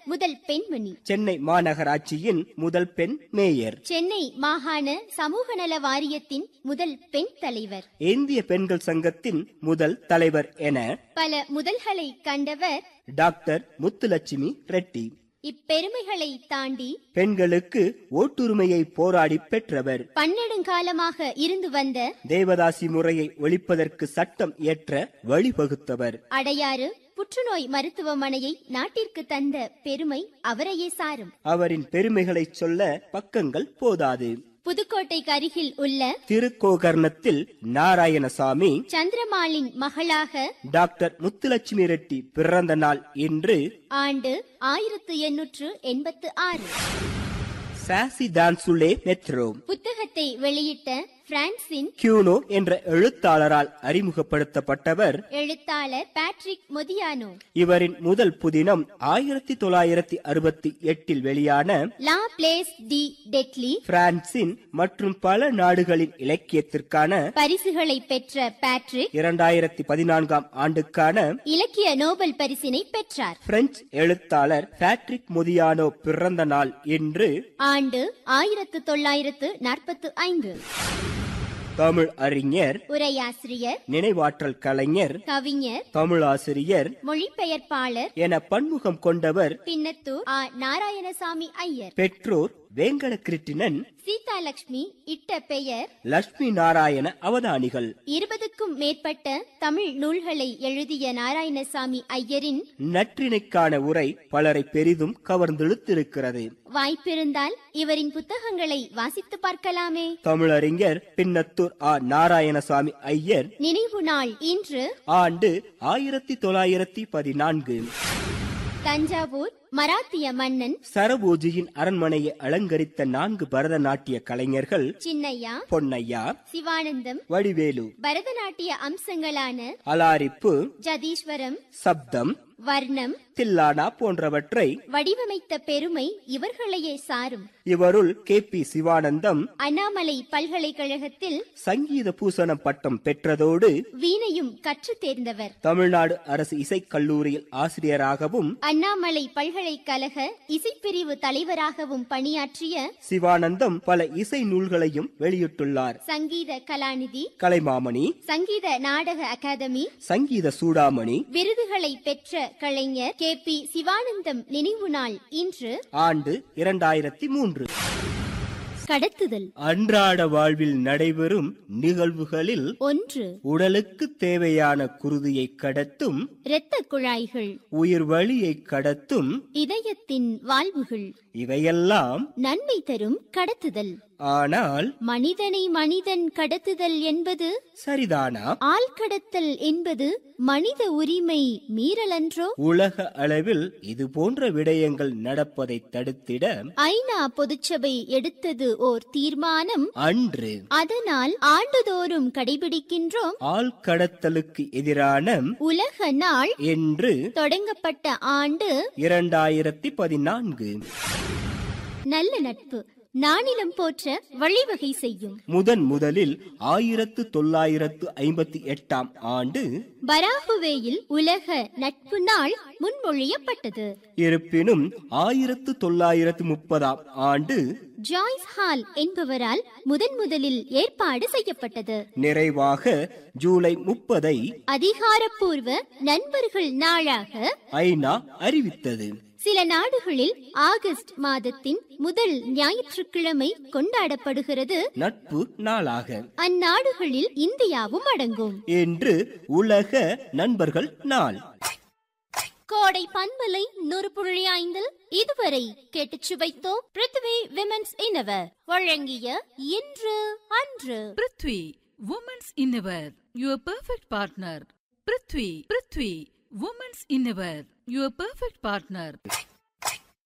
முதல் பெண்மணி சென்னை மாநகராட்சியின் முதல் பெண் மேயர் சென்னை மாகாண சமூக நல வாரியத்தின் முதல் பெண் தலைவர் இந்திய பெண்கள் சங்கத்தின் முதல் தலைவர் என பல முதல்களை கண்டவர் டாக்டர் முத்துலட்சுமி ரெட்டி இப்பெருமைகளை தாண்டி பெண்களுக்கு ஓட்டுரிமையை போராடி பெற்றவர் பன்னெடுங்காலமாக இருந்து வந்த தேவதாசி முறையை ஒழிப்பதற்கு சட்டம் இயற்ற வழிவகுத்தவர் அடையாறு புற்றுநோய் மருத்துவமனையை நாட்டிற்கு தந்த பெருமை அவரையே சாரும் அவரின் பெருமைகளை சொல்ல பக்கங்கள் போதாது புதுக்கோட்டைக்கு அருகில் உள்ள திருக்கோகர்ணத்தில் நாராயணசாமி சந்திரமாலின் மகளாக டாக்டர் முத்துலட்சுமி ரெட்டி பிறந்த நாள் இன்று ஆண்டு ஆயிரத்து எண்ணூற்று எண்பத்து ஆறு சாசி டான்சுலே மெட்ரோ புத்தகத்தை வெளியிட்ட பிரான்சின் கியூனோ என்ற எழுத்தாளரால் அறிமுகப்படுத்தப்பட்டவர் எழுத்தாளர் பேட்ரிக் மொதியானோ இவரின் முதல் புதினம் ஆயிரத்தி தொள்ளாயிரத்தி அறுபத்தி எட்டில் வெளியான லா பிளேஸ் டி டெட்லி பிரான்சின் மற்றும் பல நாடுகளின் இலக்கியத்திற்கான பரிசுகளை பெற்ற பேட்ரிக் இரண்டாயிரத்தி பதினான்காம் ஆண்டுக்கான இலக்கிய நோபல் பரிசினை பெற்றார் பிரெஞ்சு எழுத்தாளர் பேட்ரிக் மொதியானோ பிறந்த நாள் இன்று ஆண்டு ஆயிரத்து தொள்ளாயிரத்து நாற்பத்து ஐந்து தமிழ் அறிஞர் உரையாசிரியர் நினைவாற்றல் கலைஞர் கவிஞர் தமிழாசிரியர் மொழிபெயர்ப்பாளர் என பன்முகம் கொண்டவர் பின்னத்தூர் ஆ நாராயணசாமி ஐயர் பெற்றோர் வேங்கட கிருட்டிணன் சீதாலட்சுமி இட்ட பெயர் லட்சுமி நாராயண அவதானிகள் இருபதுக்கும் மேற்பட்ட தமிழ் நூல்களை எழுதிய நாராயணசாமி ஐயரின் நற்றினைக்கான உரை பலரை பெரிதும் கவர்ந்தெழுத்திருக்கிறது வாய்ப்பிருந்தால் இவரின் புத்தகங்களை வாசித்து பார்க்கலாமே தமிழறிஞர் பின்னத்தூர் ஆ நாராயணசாமி ஐயர் நினைவு நாள் இன்று ஆண்டு ஆயிரத்தி தொள்ளாயிரத்தி பதினான்கு தஞ்சாவூர் மராத்திய மன்னன் சரபோஜியின் அரண்மனையை அலங்கரித்த நான்கு பரதநாட்டிய கலைஞர்கள் சின்னையா பொன்னையா சிவானந்தம் வடிவேலு பரதநாட்டிய அம்சங்களான அலாரிப்பு ஜதீஸ்வரம் சப்தம் வர்ணம் தில்லானா போன்றவற்றை வடிவமைத்த பெருமை இவர்களையே சாரும் இவருள் கே பி சிவானந்தம் அண்ணாமலை பல்கலைக்கழகத்தில் சங்கீத பூசணம் பட்டம் பெற்றதோடு வீணையும் கற்றுத் தேர்ந்தவர் தமிழ்நாடு அரசு இசைக் கல்லூரியில் ஆசிரியராகவும் அண்ணாமலை பல்கலைக்கழக இசைப்பிரிவு தலைவராகவும் பணியாற்றிய சிவானந்தம் பல இசை நூல்களையும் வெளியிட்டுள்ளார் சங்கீத கலாநிதி கலைமாமணி சங்கீத நாடக அகாதமி சங்கீத சூடாமணி விருதுகளை பெற்ற கலைஞர் கே பி சிவானந்தம் நினைவு நாள் இன்று ஆண்டு இரண்டாயிரத்தி மூன்று கடத்துதல் அன்றாட வாழ்வில் நடைபெறும் நிகழ்வுகளில் ஒன்று உடலுக்கு தேவையான குருதியை கடத்தும் இரத்த குழாய்கள் உயிர் வழியை கடத்தும் இதயத்தின் வாழ்வுகள் இவையெல்லாம் நன்மை தரும் கடத்துதல் ஆனால் மனிதனை மனிதன் கடத்துதல் என்பது சரிதானா ஆள் கடத்தல் என்பது மனித உரிமை மீறலன்றோ உலக அளவில் இது போன்ற விடயங்கள் நடப்பதை தடுத்திட ஐநா பொதுச்சபை எடுத்தது ஓர் தீர்மானம் அன்று அதனால் ஆண்டுதோறும் கடைபிடிக்கின்றோம் ஆள் கடத்தலுக்கு எதிரான உலக நாள் என்று தொடங்கப்பட்ட ஆண்டு இரண்டாயிரத்தி பதினான்கு நல்ல நட்பு நானிலம் போற்ற வழிவகை செய்யும் முதன் முதலில் ஆயிரத்து தொள்ளாயிரத்து ஐம்பத்தி எட்டாம் ஆண்டு பராகுவேயில் உலக நட்பு நாள் முன்மொழியப்பட்டது இருப்பினும் ஆயிரத்து தொள்ளாயிரத்து முப்பதாம் ஆண்டு ஜாய்ஸ் ஹால் என்பவரால் முதன் முதலில் ஏற்பாடு செய்யப்பட்டது நிறைவாக ஜூலை முப்பதை அதிகாரப்பூர்வ நண்பர்கள் நாளாக ஐநா அறிவித்தது சில நாடுகளில் ஆகஸ்ட் மாதத்தின் முதல் ஞாயிற்றுக்கிழமை கொண்டாடப்படுகிறது நட்பு நாளாக அந்நாடுகளில் இந்தியாவும் அடங்கும் என்று உலக நண்பர்கள் நாள் கோடை பண்பலை நூறு புள்ளி ஐந்தில் இதுவரை கேட்டுச் சுவைத்தோம் பிருத்வி விமென்ஸ் இனவர் வழங்கிய இன்று அன்று prithvi women's innerwear your perfect partner prithvi prithvi women's innerwear your perfect partner